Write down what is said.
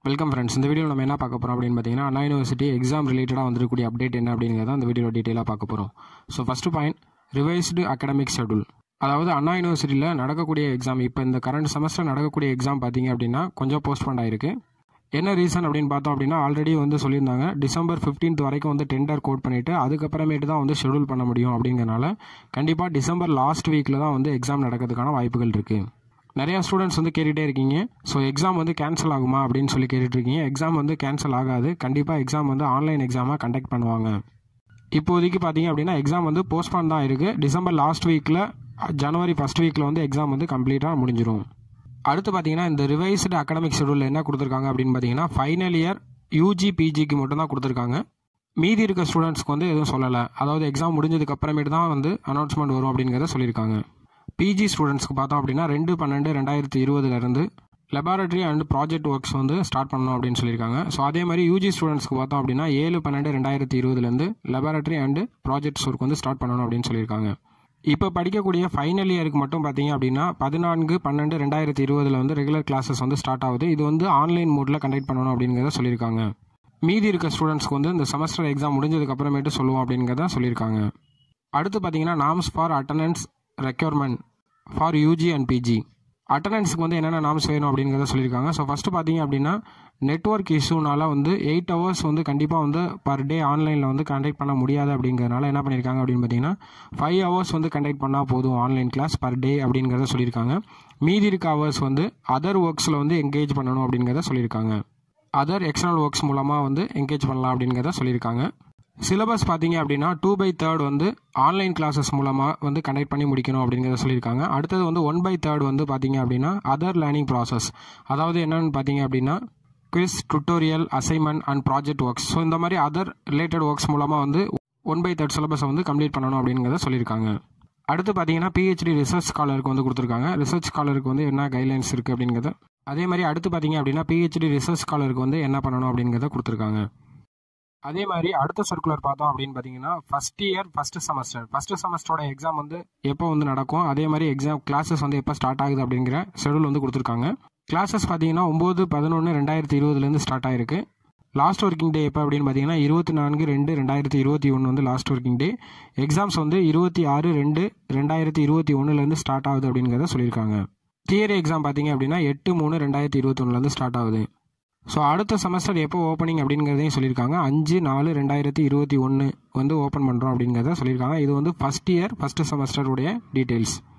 welcome friends இந்த வீடியோவில் நம்ம என்ன பார்க்க போகிறோம் அப்படின்னு பார்த்தீங்கன்னா அண்ணா யூனிவர்சிட்டி எக்ஸாம் ரிலேட்டடாக வந்திருக்கக்கூடிய அப்டேட் என்ன அப்படிங்கிறத அந்த வீடியோ டீட்டெயிலாக பார்க்க போகிறோம் so first point revised academic schedule அதாவது அண்ணா யூனிவர்சிட்டியில் நடக்கக்கூடிய எக்ஸாம் இப்போ இந்த கரண்ட் செமஸ்டர் நடக்கக்கூடிய எக்ஸாம் பார்த்தீங்க அப்படின்னா கொஞ்சம் போஸ்ட்போன் ஆயிருக்கு என்ன ரீசன் அப்படின்னு பார்த்தோம் அப்படின்னா ஆல்ரெடி வந்து சொல்லியிருந்தாங்க டிசம்பர் 15th வரைக்கும் வந்து டெண்டர் கோட் பண்ணிவிட்டு அதுக்கப்புறமேட்டு தான் வந்து ஷெடியூல் பண்ண முடியும் அப்படிங்கிறனால கண்டிப்பாக டிசம்பர் லாஸ்ட் வீக்கில் தான் வந்து எக்ஸாம் நடக்கிறதுக்கான வாய்ப்புகள் இருக்குது நிறையா ஸ்டூடெண்ட்ஸ் வந்து கேட்டுகிட்டே இருக்கீங்க ஸோ எக்ஸாம் வந்து கேன்சல் ஆகுமா அப்படின்னு சொல்லி கேட்டுட்டு இருக்கீங்க எக்ஸாம் வந்து கேன்சல் ஆகாது கண்டிப்பாக எக்ஸாம் வந்து ஆன்லைன் எக்ஸாமாக கண்டக்ட் பண்ணுவாங்க இப்போதைக்கு பார்த்தீங்க அப்படின்னா எக்ஸாம் வந்து போஸ்ட்பான் தான் இருக்குது டிசம்பர் லாஸ்ட் வீக்கில் ஜனவரி ஃபஸ்ட் வீக்கில் வந்து எக்ஸாம் வந்து கம்ப்ளீட்டாக முடிஞ்சிடும் அடுத்து பார்த்தீங்கன்னா இந்த ரிவைஸ்டு அகடமிக் ஷெடியூலில் என்ன கொடுத்துருக்காங்க அப்படின்னு பார்த்தீங்கன்னா ஃபைனல் இயர் யூஜி பிஜிக்கு மட்டும் தான் கொடுத்துருக்காங்க மீதி இருக்க ஸ்டூடெண்ட்ஸ்க்கு வந்து எதுவும் சொல்லலை அதாவது எக்ஸாம் முடிஞ்சதுக்கு அப்புறமேட்டு தான் வந்து அனௌன்ஸ்மெண்ட் வரும் அப்படிங்கிறத சொல்லியிருக்காங்க பிஜி ஸ்டூடெண்ட்ஸ்க்கு பார்த்தோம் அப்படின்னா ரெண்டு பன்னெண்டு ரெண்டாயிரத்தி இருபதுலேருந்து லெபார்டரி அண்ட் ப்ராஜெக்ட் ஒர்க்ஸ் வந்து ஸ்டார்ட் பண்ணணும் அப்படின்னு சொல்லியிருக்காங்க ஸோ அதே மாதிரி யூஜி ஸ்டூடெண்ட்ஸ்க்கு பார்த்தோம் அப்படின்னா ஏழு பன்னெண்டு ரெண்டாயிரத்தி இருபதுலேருந்து லெபார்டரி அண்ட் ப்ராஜெக்ட்ஸ் ஒர்க் வந்து ஸ்டார்ட் பண்ணணும் அப்படின்னு சொல்லியிருக்காங்க இப்போ படிக்கக்கூடிய ஃபைனல் இயருக்கு மட்டும் பார்த்தீங்க அப்படின்னா பதினான்கு பன்னெண்டு ரெண்டாயிரத்தி இருபதில் வந்து ரெகுலர் கிளாஸஸ் வந்து ஸ்டார்ட் ஆகுது இது வந்து ஆன்லைன் மோடில் கண்டக்ட் பண்ணணும் அப்படிங்கிறத சொல்லியிருக்காங்க மீதி இருக்க ஸ்டூடெண்ட்ஸ்க்கு வந்து இந்த செமஸ்டர் எக்ஸாம் முடிஞ்சதுக்கு அப்புறமேட்டு சொல்லுவோம் அப்படிங்கிறத சொல்லியிருக்காங்க அடுத்து பார்த்தீங்கன்னா norms for attendance requirement for UG and PG அட்டண்டன்ஸுக்கு வந்து என்னென்ன நாம்ஸ் வேணும் அப்படிங்கிறத சொல்லியிருக்காங்க ஸோ ஃபஸ்ட்டு பார்த்தீங்க அப்படின்னா நெட்ஒர்க் இஷ்யூனால வந்து எயிட் ஹவர்ஸ் வந்து கண்டிப்பாக வந்து பர் டே ஆன்லைனில் வந்து கண்டக்ட் பண்ண முடியாது அப்படிங்கிறதுனால என்ன பண்ணியிருக்காங்க அப்படின்னு பார்த்தீங்கன்னா ஃபைவ் ஹவர்ஸ் வந்து கண்டக்ட் பண்ணால் போதும் ஆன்லைன் கிளாஸ் பர் டே அப்படிங்கிறத சொல்லியிருக்காங்க மீதி இருக்க ஹவர்ஸ் வந்து அதர் ஒர்க்ஸில் வந்து என்கேஜ் பண்ணணும் அப்படிங்கிறத சொல்லியிருக்காங்க அதர் எக்ஸ்டர்னல் ஒர்க்ஸ் மூலமாக வந்து என்கேஜ் பண்ணலாம் அப்படிங்கிறத சொல்லியிருக்காங்க சிலபஸ் பார்த்தீங்க அப்படின்னா டூ பை தேர்ட் வந்து ஆன்லைன் கிளாஸஸ் மூலமாக வந்து கண்டக்ட் பண்ணி முடிக்கணும் அப்படிங்கிறத சொல்லியிருக்காங்க அடுத்தது வந்து ஒன் பை தேர்ட் வந்து பார்த்தீங்க அப்படின்னா அதர் லேர்னிங் ப்ராசஸ் அதாவது என்னென்னு பார்த்தீங்க அப்படின்னா quiz tutorial assignment and project works so இந்த மாதிரி அதர் ரிலேட்டட் ஒர்க்ஸ் மூலமாக வந்து ஒன் பை தேர்ட் சிலபஸை வந்து கம்ப்ளீட் பண்ணணும் அப்படிங்கிறத சொல்லியிருக்காங்க அடுத்து பார்த்தீங்கன்னா பிஹெச்டி ரிசர்ச் ஸ்காலருக்கு வந்து கொடுத்துருக்காங்க ரிசர்ச் ஸ்காலருக்கு வந்து என்ன கைட்லைன்ஸ் இருக்குது அப்படிங்கிறத அதே மாதிரி அடுத்து பார்த்தீங்க அப்படின்னா பிஹெச்டி ரிசர்ச் ஸ்காலருக்கு வந்து என்ன பண்ணணும் அப்படிங்கிறத கொடுத்துருக்காங்க அதே மாதிரி அடுத்த சர்க்குலர் பார்த்தோம் அப்படின்னு பார்த்தீங்கன்னா first year first semester first செமஸ்டரோட எக்ஸாம் வந்து எப்போ வந்து நடக்கும் அதே மாதிரி எக்ஸாம் கிளாஸஸ் வந்து எப்போ ஸ்டார்ட் ஆகுது அப்படிங்கிற ஷெடியூல் வந்து கொடுத்துருக்காங்க கிளாஸஸ் பார்த்தீங்கன்னா ஒம்பது பதினொன்று ரெண்டாயிரத்தி இருபதுலேருந்து ஸ்டார்ட் ஆயிருக்கு லாஸ்ட் ஒர்க்கிங் டே எப்போ அப்படின்னு பார்த்தீங்கன்னா இருபத்தி நான்கு ரெண்டு ரெண்டாயிரத்தி இருபத்தி ஒன்று வந்து லாஸ்ட் ஒர்க்கிங் டே எக்ஸாம்ஸ் வந்து இருபத்தி ஆறு ரெண்டு ரெண்டாயிரத்தி இருபத்தி ஒன்றுலேருந்து ஸ்டார்ட் ஆகுது அப்படிங்கிறத சொல்லியிருக்காங்க தியரி எக்ஸாம் பார்த்தீங்க அப்படின்னா எட்டு மூணு ரெண்டாயிரத்தி இருபத்தொன்னுலேருந்து ஸ்டார்ட் ஆகுது ஸோ அடுத்த செமஸ்டர் எப்போ ஓப்பனிங் அப்படிங்கிறதையும் சொல்லியிருக்காங்க அஞ்சு நாலு ரெண்டாயிரத்தி இருபத்தி ஒன்று வந்து ஓப்பன் பண்ணுறோம் அப்படிங்கிறத சொல்லியிருக்காங்க இது வந்து ஃபஸ்ட் இயர் ஃபஸ்ட்டு செமஸ்டருடைய டீட்டெயில்ஸ்